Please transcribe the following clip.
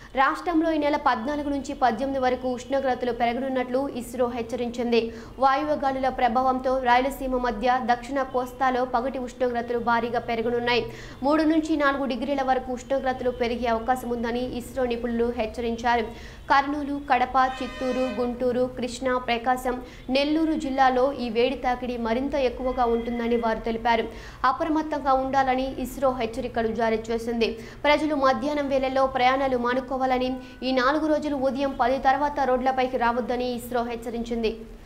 రాష్ట్రంలో ఈ నెల పద్నాలుగు నుంచి పద్దెనిమిది వరకు ఉష్ణోగ్రతలు పెరగనున్నట్లు ఇస్రో హెచ్చరించింది వాయువ్య గాలుల ప్రభావంతో రాయలసీమ మధ్య దక్షిణ కోస్తాలో పగటి ఉష్ణోగ్రతలు భారీగా పెరగనున్నాయి మూడు నుంచి నాలుగు డిగ్రీల వరకు ఉష్ణోగ్రతలు పెరిగే అవకాశం ఉందని ఇస్రో నిపుణులు హెచ్చరించారు కర్నూలు కడప చిత్తూరు గుంటూరు కృష్ణా ప్రకాశం నెల్లూరు జిల్లాలో ఈ వేడి తాకిడి మరింత ఎక్కువగా ఉంటుందని వారు తెలిపారు అప్రమత్తంగా ఉండాలని ఇస్రో హెచ్చరికలు జారీ చేసింది ప్రజలు మధ్యాహ్నం వేళల్లో ప్రయాణాలు మానుకోవాలని ఈ నాలుగు రోజులు ఉదయం పది తర్వాత రోడ్లపైకి రావద్దని ఇస్రో హెచ్చరించింది